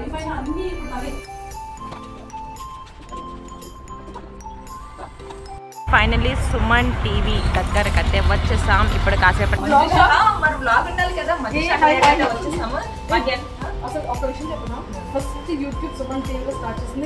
Wifi అన్ని అవే finally Suman TV దగ్గరకు అయితే వచ్చేసాం ఇప్పుడు కాసేపటి మరి బ్లాగ్ ఉండాలి కదా మంచి వచ్చేసాము అసలు ఒక విషయం చెప్పనా ఫస్ట్ యూట్యూబ్ సుమన్ టీవీలో స్టార్ట్ చేసింది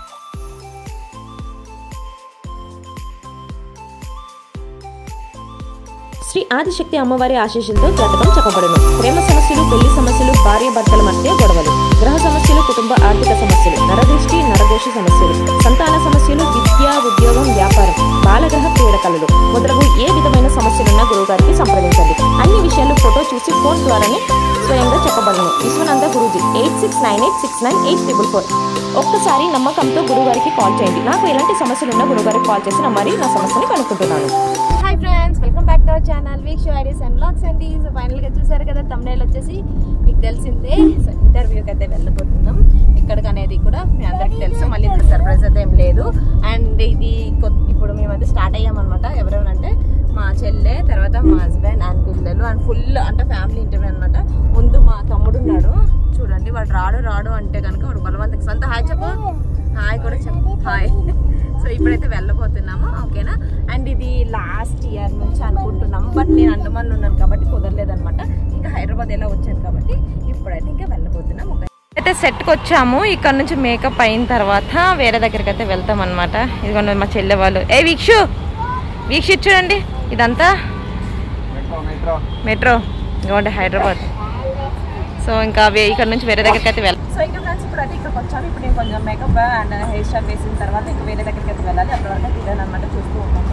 శ్రీ ఆదిశక్తి అమ్మవారి ఆశీస్సులతో జాతకం చెప్పబడును ప్రేమ సమస్యలు పెళ్లి సమస్యలు భార్య భర్తల మధ్య గొడవలు గ్రహ సమస్యలు కుటుంబ ఆర్థిక సమస్యలు నరదృష్టి నరదోష సమస్యలు సంతాన సమస్యలు విద్య ఉద్యోగం వ్యాపారం బాలగ్రహ పీడకలలు మొదలగు ఏ విధమైన సమస్యలున్నా గురువుగారికి సంప్రదించండి అన్ని విషయాలు ఫోటో చూసి ఫోన్ ద్వారానే స్వయంగా చెప్పబడును Vishwananda Guruji eight six nine eight six nine eight triple four ఒక్కసారి నమ్మకంతో గురువుగారికి కాల్ చేయండి నాకు ఎలాంటి సమస్యలున్నా గురువుగారికి కాల్ చేసి నా మరి నా సమస్యని కనుక్కుంటున్నాను hi friends welcome back to our channel week show ideas and vlogs అండి సో ఫైనల్గా చూసారు కదా తమ్నేల్ వచ్చేసి మీకు తెలిసిందే సో ఇంటర్వ్యూకి అయితే వెళ్ళిపోతున్నాం ఇక్కడికి అనేది కూడా మీ అందరికీ తెలుసు మళ్ళీ ఇంత సర్ప్రైజ్ అయితే ఏం లేదు అండ్ ఇది కొత్త ఇప్పుడు మేమైతే స్టార్ట్ అయ్యామన్నమాట ఎవరెవరంటే మా చెల్లె తర్వాత మా హస్బెండ్ అండ్ పిల్లలు అండ్ ఫుల్ అంటే ఫ్యామిలీ ఇంటర్వ్యూ అనమాట ముందు మా తమ్ముడు ఉన్నాడు చూడండి వాడు రాడు రాడు అంటే కనుక వాడు బలవంతకి సొంత హాయ్ చెప్పు హాయ్ కూడా చెప్పు హాయ్ సో ఇప్పుడైతే వెళ్ళబోతున్నాము ఓకేనా అండ్ ఇది లాస్ట్ ఇయర్ నుంచి అనుకుంటున్నాము బట్ నేను అండమాన్ ఉన్నాను కాబట్టి కుదరలేదనమాట ఇంకా హైదరాబాద్ ఎలా వచ్చాను కాబట్టి ఇప్పుడైతే ఇంకా వెళ్ళబోతున్నాం ఒక అయితే సెట్కి వచ్చాము ఇక్కడ నుంచి మేకప్ అయిన తర్వాత వేరే దగ్గరికి అయితే వెళ్తాం అనమాట ఇదిగోండి మా చెల్లె వాళ్ళు ఏ వీక్షు వీక్షు చూడండి ఇదంతా మెట్రో ఇదిగోండి హైదరాబాద్ సో ఇంకా వే- ఇక్కడ నుంచి వేరే దగ్గరికి అయితే వెళ్తాం సో ఇంకా ఫ్రెండ్స్ ఇప్పుడు అయితే ఇక్కడికి వచ్చాము ఇప్పుడు నేను కొంచెం మేకప్ అండ్ హెయిర్ స్టైల్ వేసిన తర్వాత ఇంకా వేరే దగ్గరికి అయితే వెళ్ళాలి అప్పటి వరకు అయితే ఇదేనమాట చూస్తూ ఉన్నాము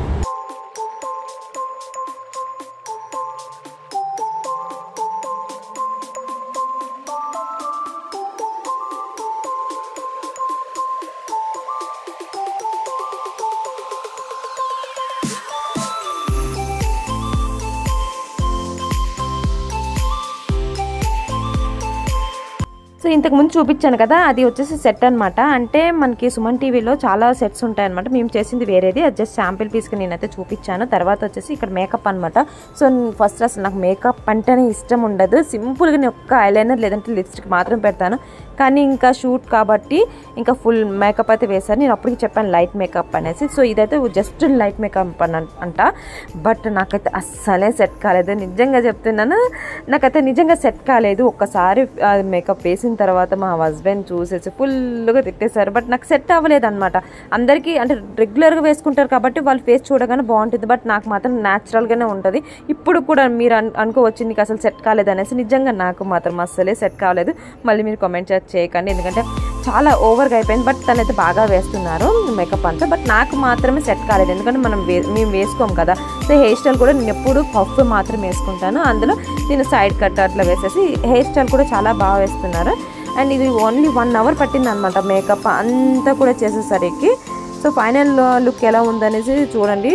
సో ఇంతకు ముందు చూపించాను కదా అది వచ్చేసి సెట్ అన్నమాట అంటే మనకి సుమన్ టీవీలో చాలా సెట్స్ ఉంటాయి అనమాట మేము చేసింది వేరేది అది జస్ట్ శాంపిల్ పీస్కి నేనైతే చూపించాను తర్వాత వచ్చేసి ఇక్కడ మేకప్ అనమాట సో ఫస్ట్ అసలు నాకు మేకప్ అంటేనే ఇష్టం ఉండదు సింపుల్గా నేను ఒక్క ఐలైనర్ లేదంటే లిప్స్టిక్ మాత్రం పెడతాను కానీ ఇంకా షూట్ కాబట్టి ఇంకా ఫుల్ మేకప్ అయితే వేశాను నేను అప్పటికి చెప్పాను లైట్ మేకప్ అనేసి సో ఇదైతే జస్ట్ లైట్ మేకప్ అని అంట బట్ నాకైతే అస్సలే సెట్ కాలేదు నిజంగా చెప్తున్నాను నాకైతే నిజంగా సెట్ కాలేదు ఒక్కసారి మేకప్ వేసిన తర్వాత మా హస్బెండ్ చూసేసి ఫుల్గా తిట్టేశారు బట్ నాకు సెట్ అవ్వలేదు అనమాట అందరికీ అంటే రెగ్యులర్గా వేసుకుంటారు కాబట్టి వాళ్ళ ఫేస్ చూడగానే బాగుంటుంది బట్ నాకు మాత్రం న్యాచురల్గానే ఉంటుంది ఇప్పుడు కూడా మీరు అన్- అనుకోవచ్చు నీకు అసలు సెట్ కాలేదు అనేసి నిజంగా నాకు మాత్రం అస్సలే సెట్ కాలేదు మళ్ళీ మీరు కామెంట్ చేయకండి ఎందుకంటే చాలా ఓవర్గా అయిపోయింది బట్ తనైతే బాగా వేస్తున్నారు మేకప్ అంతా బట్ నాకు మాత్రమే సెట్ కాలేదు ఎందుకంటే మనం వే మేము వేసుకోం కదా సో హెయిర్ స్టైల్ కూడా నేను ఎప్పుడు పఫ్ మాత్రం వేసుకుంటాను అందులో నేను సైడ్ కట్ అట్లా వేసేసి హెయిర్ స్టైల్ కూడా చాలా బాగా వేస్తున్నారు అండ్ ఇది ఓన్లీ వన్ అవర్ పట్టింది అనమాట మేకప్ అంతా కూడా చేసేసరికి సో ఫైనల్ లుక్ ఎలా ఉందనేసి చూడండి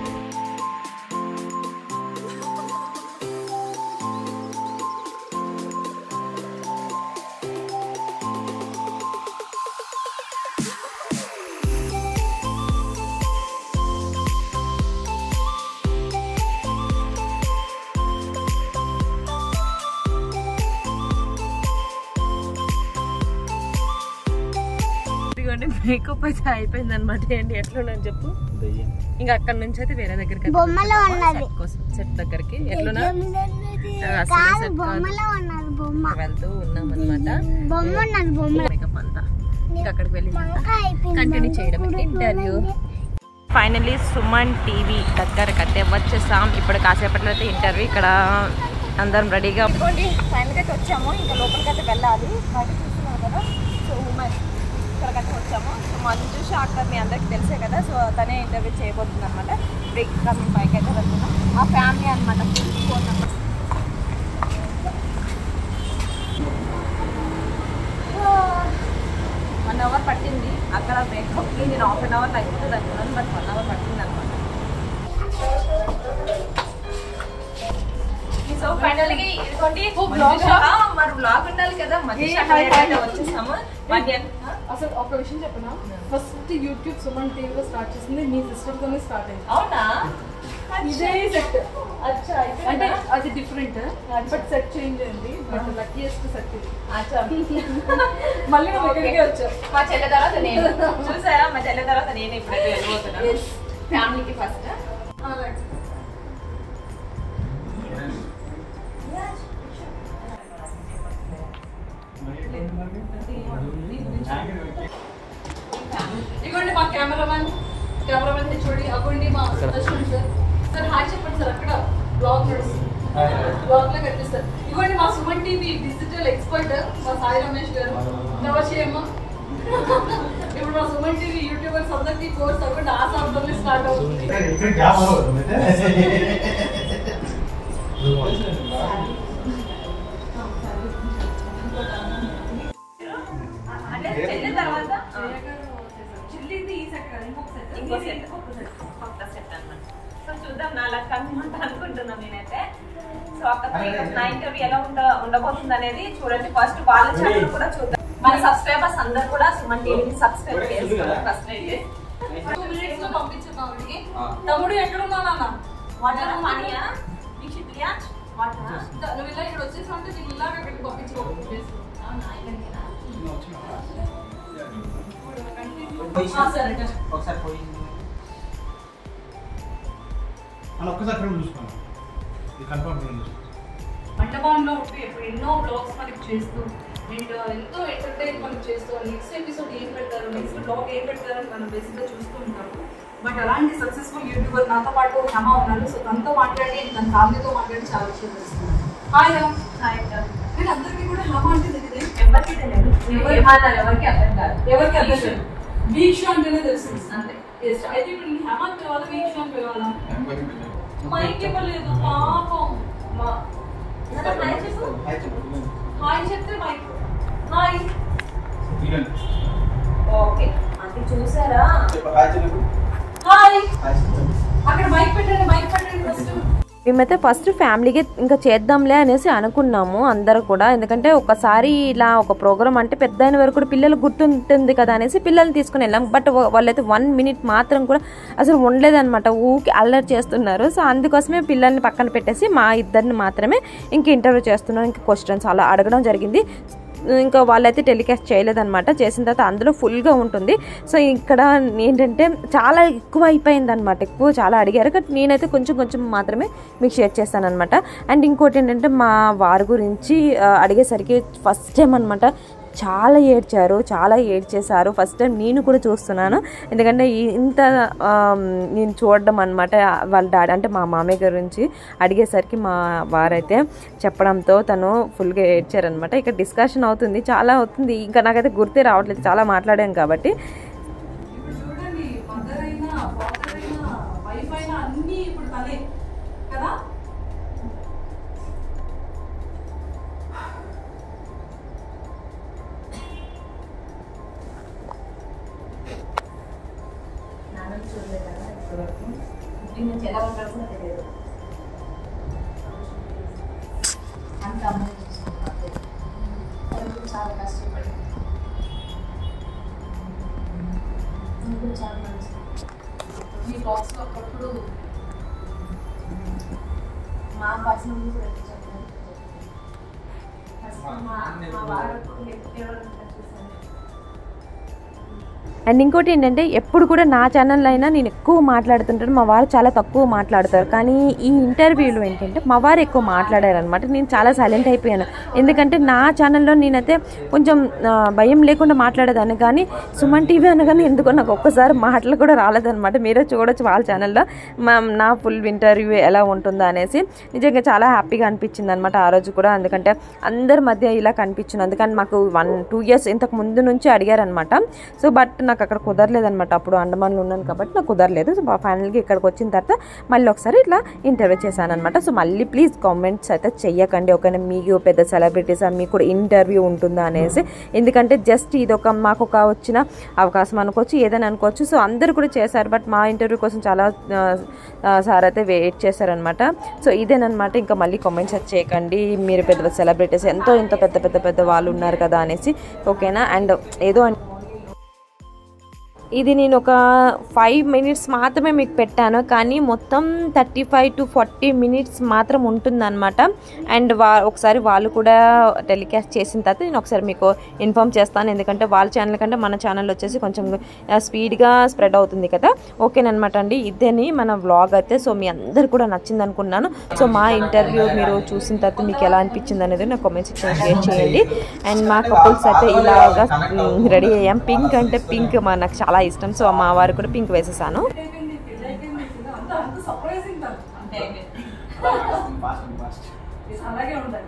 ఇదిగోండి మేకప్ అయితే అయిపోయింది అనమాట ఏంటి ఎట్లున్నా చెప్పు ఇంకా అక్కడ నుంచి అయితే వేరే దగ్గరికి అయితే బొమ్మలో వెళ్తున్నాము. ఉన్నది. సెట్ కోసం సెట్ దగ్గరికి ఎట్లున్నా అసలే కాదు సెట్ కాదు. బొమ్మలో ఉన్నది బొమ్మ వెళ్తూ ఉన్నాం అనమాట బొమ్మ ఉన్నది బొమ్మ మేకప్ అంతా ఇంకా అక్కడికి వెళ్ళి వంకాయ అయిపోయింది కంటిన్యూ చేయడం ఇంటర్వ్యూ ఫైనలీ సుమన్ టీవీ దగ్గరకు అయితే వచ్చేసాం ఇప్పుడు కాసేపట్లో అయితే ఇంటర్వ్యూ ఇక్కడ అందరం రెడీగా ఇదిగోండి ఫైనల్గా అయితే వచ్చాము ఇంకా లోపలికి అయితే వెళ్ళాలి బయట చూస్తున్నారు కదా సో ఉమెన్ ఇక్కడికైతే వచ్చాము సో మంజు షాక్టర్ మీ అందరికి తెలుసే కదా సో తనే ఇంటర్వ్యూ చేయబోతుంది అనమాట బ్రేక్ మేము పైకి అయితే వెళ్తున్నాం ఆ ఫ్యామిలీ అనమాట ఫోన్ నెంబర్ వన్ అవర్ పట్టింది అక్కడ మేకప్కి నేను హాఫ్ అన్ అవర్ అయిపోతుంది అనుకున్నాను బట్ వన్ అవర్ పట్టింది అనమాట సో ఫైనల్గా ఇదిగోండి ఆ, మరి బ్లాగ్ ఉండాలి కదా మంచి Hey, hi, hi. వచ్చేసాము మధ్యాహ్నం అసలు ఒక విషయం చెప్పనా ఫస్ట్ యూట్యూబ్ సుమన్ టీవీలో స్టార్ట్ చేసింది మీ సిస్టర్తోనే స్టార్ట్ అయింది అవునా ఇదే సెట్ అంటే అది డిఫరెంట్ బట్ సెట్ చేంజ్ అయింది బట్ లక్కీయెస్ట్ సెట్ ఇది మళ్ళీ నువ్వు ఇక్కడికే వచ్చావు మా చెల్లె తర్వాత నేను చూసారా మా చెల్లె తర్వాత నేను ఇప్పుడైతే వెళ్ళిపోతున్నాను Yes. ఫ్యామిలీకి ఫస్ట్ అలాగే. ఇగోండి మా కెమెరామెన్ కెమెరామెన్ హెచ్ఓడి అగోండి మా అసిస్టెంట్ సార్ సార్ హాయ్ చెప్పండి సార్ అక్కడ బ్లాగ్ నడుస్తుంది బ్లాగ్ లో కనిపిస్తారు ఇగోండి మా సుమన్ టీవీ డిజిటల్ ఎక్స్పర్ట్ మా సాయి రమేష్ గారు నవచేయమ్మ ఇప్పుడు మా సుమన్ టీవీ యూట్యూబర్స్ అందరికీ కోర్స్ అవ్వండి ఆ సంవత్సరం స్టార్ట్ అవుతుంది అంటే చెల్లె తర్వాత చిల్లిది ఈ సెట్ కదా ఇంకొక సెట్ ఇంకో సెట్ కొత్త సెట్ అన్నమాట సో చూద్దాం నా లక్ అనమాట అనుకుంటున్నాను నేనైతే సో అక్కడ నా ఇంటర్వ్యూ ఎలా ఉండ ఉండబోతుంది అనేది చూడండి ఫస్ట్ వాళ్ళ ఛానల్ కూడా చూద్దాం మన సబ్స్క్రైబర్స్ అందరు కూడా సుమన్ టీవీని సబ్స్క్రైబ్ చేసుకోవాలి ఫస్ట్ అయితే టూ మినిట్స్ లో పంపించున్నాం వాడికి తమ్ముడు ఎక్కడున్నా నాన్న వాటర్ పానీయా నిక్షిత్రియా వాటర్ నువ్వు ఇలా ఇక్కడ వచ్చేసి ఉంటే నీకు ఇలాగ పెట్టి పంపించుకోవచ్చు సరే ఒకసారి పోయి అని ఒక్కసారి ఫ్రెండ్ చూసుకోండి ఇది కన్ఫర్మ్ ఫ్రెండ్ చూసుకోండి మండపంలో ఉంటూ ఇప్పుడు ఎన్నో బ్లాగ్స్ మనకి చేస్తూ అండ్ ఎంతో ఎంటర్టైన్ మనకి చేస్తూ నెక్స్ట్ ఎపిసోడ్ ఏం పెడతారు నెక్స్ట్ బ్లాగ్ ఏం పెడతారు అని మనం బేసిక్గా చూస్తూ ఉంటాము బట్ అలాంటి సక్సెస్ఫుల్ యూట్యూబర్ నాతో పాటు హేమ ఉన్నారు సో తనతో మాట్లాడి తన ఫ్యామిలీతో మాట్లాడి చాలా విషయం తెలుస్తున్నాను హాయ్ రామ్ హాయ్ నేను అందరికీ కూడా హేమ అంటే తెలియదు ఎవరికి తెలియదు ఏమన్నారు ఎవరికి అర్థం కాదు ఎవరికి అర్థం కాదు వీక్ష అంటేనే తెలుస్తుంది అంతే Yes, అయితే ఇప్పుడు నేను హేమ అని పిలవాలా వీక్ష అని పిలవాలా మైక్ ఇవ్వలేదు పాపం మా హాయ్ చెప్పు హాయ్ చెప్తే మైక్ హాయ్ ఓకే అది చూసారా హాయ్ అక్కడ మైక్ పెట్టండి మైక్ పెట్టండి ఫస్ట్ మేమైతే ఫస్ట్ ఫ్యామిలీకి ఇంకా చేద్దాంలే అనేసి అనుకున్నాము అందరూ కూడా ఎందుకంటే ఒకసారి ఇలా ఒక ప్రోగ్రామ్ అంటే పెద్ద అయిన వరకు కూడా పిల్లలు గుర్తుంటుంది కదా అనేసి పిల్లల్ని తీసుకుని వెళ్ళాం బట్ వాళ్ళైతే వన్ మినిట్ మాత్రం కూడా అసలు ఉండలేదన్నమాట ఊకి అల్లరి చేస్తున్నారు సో అందుకోసమే పిల్లల్ని పక్కన పెట్టేసి మా ఇద్దరిని మాత్రమే ఇంక ఇంటర్వ్యూ చేస్తున్నాం ఇంక క్వశ్చన్స్ అలా అడగడం జరిగింది ఇంకా వాళ్ళైతే టెలికాస్ట్ చేయలేదన్నమాట చేసిన తర్వాత అందులో ఫుల్గా ఉంటుంది సో ఇక్కడ ఏంటంటే చాలా ఎక్కువ అయిపోయింది అనమాట ఎక్కువ చాలా అడిగారు కానీ నేనైతే కొంచెం కొంచెం మాత్రమే మీకు షేర్ చేస్తాను అనమాట అండ్ ఇంకోటి ఏంటంటే మా వారి గురించి ఆ, అడిగేసరికి ఫస్ట్ టైం అనమాట చాలా ఏడ్చారు చాలా ఏడ్చేశారు ఫస్ట్ టైం నేను కూడా చూస్తున్నాను ఎందుకంటే ఈ- ఇంత ఆమ్, నేను చూడడం అనమాట వాళ్ళ డాడీ అంటే మా మామయ్య గురించి అడిగేసరికి మా వారైతే చెప్పడంతో తను ఫుల్గా ఏడ్చారనమాట ఇక్కడ డిస్కషన్ అవుతుంది చాలా అవుతుంది ఇంకా నాకైతే గుర్తే రావట్లేదు చాలా మాట్లాడాం కాబట్టి ఇప్పుడు చూడండి మదర్ అయినా ఫాదర్ అయినా వైఫ్ అయినా అన్ని ఇప్పుడు తనే కదా నాన్న చూడలేదు కదా ఇప్పటివరకు ఇంటి నుంచి ఎలా ఉంటారో కూడా తెలియదు అంత అమ్మాయి చూసుకుంటారు ఎప్పుడు చాలా కష్టపడి ఇప్పుడు చాలా మంచి మీ బాక్స్ లో అప్పుడప్పుడు మా పర్సనల్ కూడా చెప్పాను ఫస్ట్ మా మా వారు ఎవరు చూసాను అండ్ ఇంకోటి ఏంటంటే ఎప్పుడు కూడా నా ఛానల్లో అయినా నేను ఎక్కువ మాట్లాడుతుంటాను మా వారు చాలా తక్కువ మాట్లాడతారు కానీ ఈ ఇంటర్వ్యూలో ఏంటంటే మా వారు ఎక్కువ మాట్లాడారు అనమాట నేను చాలా సైలెంట్ అయిపోయాను ఎందుకంటే నా ఛానల్లో నేనైతే కొంచెం ఆ, భయం లేకుండా మాట్లాడేదాన్ని కానీ సుమన్ టీవీ అనగానే ఎందుకో నాకు ఒక్కసారి మాటలు కూడా రాలేదన్నమాట మీరే చూడొచ్చు వాళ్ళ ఛానల్లో మా నా ఫుల్ ఇంటర్వ్యూ ఎలా ఉంటుందో అనేసి నిజంగా చాలా హ్యాపీగా అనిపించింది అనమాట ఆ రోజు కూడా ఎందుకంటే అందరి మధ్య ఇలా కనిపించింది అందుకని మాకు వన్ టూ ఇయర్స్ ఇంతకు ముందు నుంచి అడిగారనమాట సో బట్ నాకు అక్కడ కుదరలేదనమాట అప్పుడు అండమాన్లో ఉన్నాను కాబట్టి నాకు కుదరలేదు సో ఫైనల్గా ఇక్కడికి వచ్చిన తర్వాత మళ్ళీ ఒకసారి ఇట్లా ఇంటర్వ్యూ చేశాను అనమాట సో మళ్ళీ ప్లీజ్ కామెంట్స్ అయితే చెయ్యకండి ఒకవేళ మీకు పెద్ద సెలబ్రిటీస్ మీకు కూడా ఇంటర్వ్యూ ఉంటుందా అనేసి ఎందుకంటే జస్ట్ ఇది ఒక మాకు ఒక వచ్చిన అవకాశం అనుకోవచ్చు ఏదైనా అనుకోవచ్చు సో అందరూ కూడా చేశారు బట్ మా ఇంటర్వ్యూ కోసం చాలా సార్ అయితే వెయిట్ చేశారనమాట సో ఇదేనమాట ఇంకా మళ్ళీ కామెంట్స్ అయితే చేయకండి మీరు పెద్ద సెలబ్రిటీస్ ఎంతో ఎంతో పెద్ద పెద్ద పెద్ద వాళ్ళు ఉన్నారు కదా అనేసి ఓకేనా అండ్ ఏదో అని ఇది నేను ఒక ఫైవ్ మినిట్స్ మాత్రమే మీకు పెట్టాను కానీ మొత్తం thirty five to forty minutes మాత్రం ఉంటుందన్నమాట అండ్ వా ఒకసారి వాళ్ళు కూడా టెలికాస్ట్ చేసిన తర్వాత నేను ఒకసారి మీకు ఇన్ఫామ్ చేస్తాను ఎందుకంటే వాళ్ళ ఛానల్ కంటే మన ఛానల్ వచ్చేసి కొంచెం స్పీడ్గా స్ప్రెడ్ అవుతుంది కదా ఓకేనమాట అండి ఇదేని మన వ్లాగ్ అయితే సో మీ అందరు కూడా నచ్చింది అనుకున్నాను సో మా ఇంటర్వ్యూ మీరు చూసిన తర్వాత మీకు ఎలా అనిపించింది అనేది నా కామెంట్ సెక్షన్ షేర్ చేయండి అండ్ మా కపుల్స్ అయితే ఇలాగా రెడీ అయ్యాం పింక్ అంటే పింక్ మా నాకు చాలా ఇష్టం సో మా వారు కూడా పింక్ వేసేసాను అయిపోయింది పెళ్లి అయిపోయింది అంతా అంత సర్ప్రైజింగ్ అంతే ఫాస్ట్ ఫాస్ట్ అలాగే ఉండాలి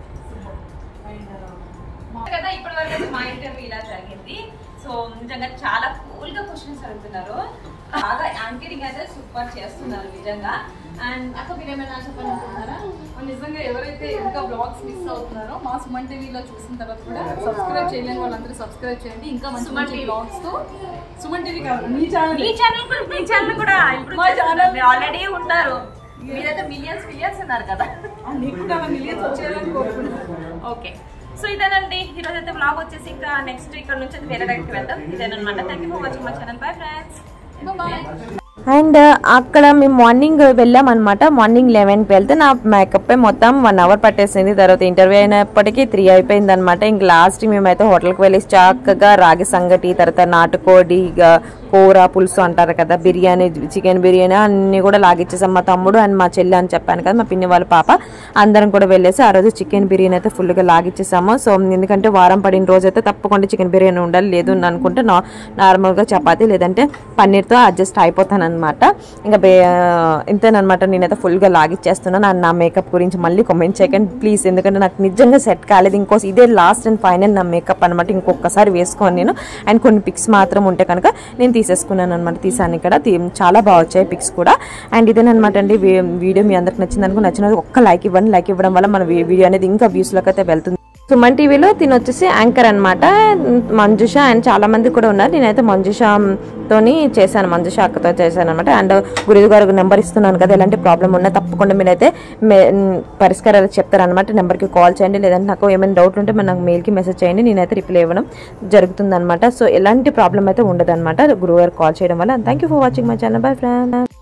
అండ్ కదా ఇప్పటి వరకు అయితే మా ఇంటర్వ్యూ ఇలా జరిగింది సో నిజంగా చాలా కూల్ గా క్వశ్చన్స్ అడుగుతున్నారు బాగా యాంకరింగ్ అయితే సూపర్ చేస్తున్నారు నిజంగా అండ్ అక్క మీరు ఏమైనా చెప్పాలనుకుంటున్నారా నిజంగా ఎవరైతే ఇంకా బ్లాగ్స్ మిస్ అవుతున్నారో మా సుమన్ టీవీలో చూసిన తర్వాత కూడా సబ్స్క్రైబ్ చేయలేని వాళ్ళందరూ సబ్స్క్రైబ్ చేయండి ఇంకా మంచి సుమన్ మంచి TV. బ్లాగ్స్ తో సుమన్ టీవీ కాదు మీ ఛానల్ మీ ఛానల్ కూడా మీ ఛానల్ కూడా మా channel- ఆల్రెడీ ఉన్నారు మీరైతే మిలియన్స్ మిలియన్స్ ఉన్నారు కదా నీకు కూడా మిలియన్స్ వచ్చేయాలని కోరుకుంటున్నాను ఓకే సో ఇదేనండి ఈరోజు అయితే బ్లాగ్ వచ్చేసి ఇంకా నెక్స్ట్ ఇక్కడ నుంచి అయితే వేరే దగ్గరికి వెళ్తాం ఇదేనమాట thank you for watching my channel bye friends bye and అక్కడ మేము మార్నింగ్ వెళ్ళామన్నమాట మార్నింగ్ లెవెన్కి వెళ్తే నా మేకప్ మొత్తం వన్ అవర్ పట్టేసింది తర్వాత ఇంటర్వ్యూ అయినప్పటికీ త్రీ అయిపోయింది అనమాట ఇంక లాస్ట్ మేమైతే హోటల్కి వెళ్ళి చక్కగా రాగి సంగటి తర్వాత నాటుకోడి ఇక కూర పులుసు అంటారు కదా బిర్యానీ చికెన్ బిర్యానీ అన్ని కూడా లాగిచ్చేసాం మా తమ్ముడు అండ్ మా చెల్లి అని చెప్పాను కదా మా పిన్ని వాళ్ళ పాప అందరం కూడా వెళ్ళేసి ఆ రోజు చికెన్ బిర్యానీ అయితే ఫుల్గా లాగిచ్చేసాము సో ఎందుకంటే వారం పడిన రోజు అయితే తప్పకుండా చికెన్ బిర్యానీ ఉండాలి లేదు అని అనుకుంటే నా నార్మల్గా చపాతీ లేదంటే పన్నీర్తో అడ్జస్ట్ అయిపోతాను అనమాట ఇంకా బే ఇంతేనమాట నేనైతే ఫుల్గా లాగిచ్చేస్తున్నాను అండ్ నా మేకప్ గురించి మళ్ళీ కామెంట్ చేయకండి ప్లీజ్ ఎందుకంటే నాకు నిజంగా సెట్ కాలేదు ఇంకోసి ఇదే లాస్ట్ అండ్ ఫైనల్ నా మేకప్ అనమాట ఇంకొకసారి వేసుకోను నేను అండ్ కొన్ని పిక్స్ మాత్రం ఉంటే కనుక నేను తీసేసుకున్నాను అనమాట తీసాను ఇక్కడ తీ- చాలా బాగా వచ్చాయి పిక్స్ కూడా అండ్ ఇదేనమాట అండి వీ- వీడియో మీ అందరికి నచ్చింది అనుకో నచ్చినది ఒక్క లైక్ ఇవ్వండి లైక్ ఇవ్వడం వల్ల మన వీ- వీడియో అనేది ఇంకా వ్యూస్లోకి అయితే వెళ్తుంది సుమన్ టీవీలో తిని వచ్చేసి యాంకర్ అనమాట మంజుష అండ్ చాలా మంది కూడా ఉన్నారు నేనైతే మంజుషతోని చేశాను మంజుష అక్కతో చేశాను అనమాట అండ్ గురువు గారు నెంబర్ ఇస్తున్నాను కదా ఎలాంటి ప్రాబ్లం ఉన్నా తప్పకుండా మీరైతే మే- పరిష్కారాలు చెప్తారనమాట నెంబర్కి కాల్ చేయండి లేదంటే నాకు ఏమైనా డౌట్ ఉంటే మీరు నాకు మెయిల్కి మెసేజ్ చేయండి నేనైతే రిప్లై ఇవ్వడం జరుగుతుంది అనమాట సో ఎలాంటి ప్రాబ్లం అయితే ఉండదు అనమాట గురువు గారు కాల్ చేయడం వల్ల thank you for watching my channel bye friend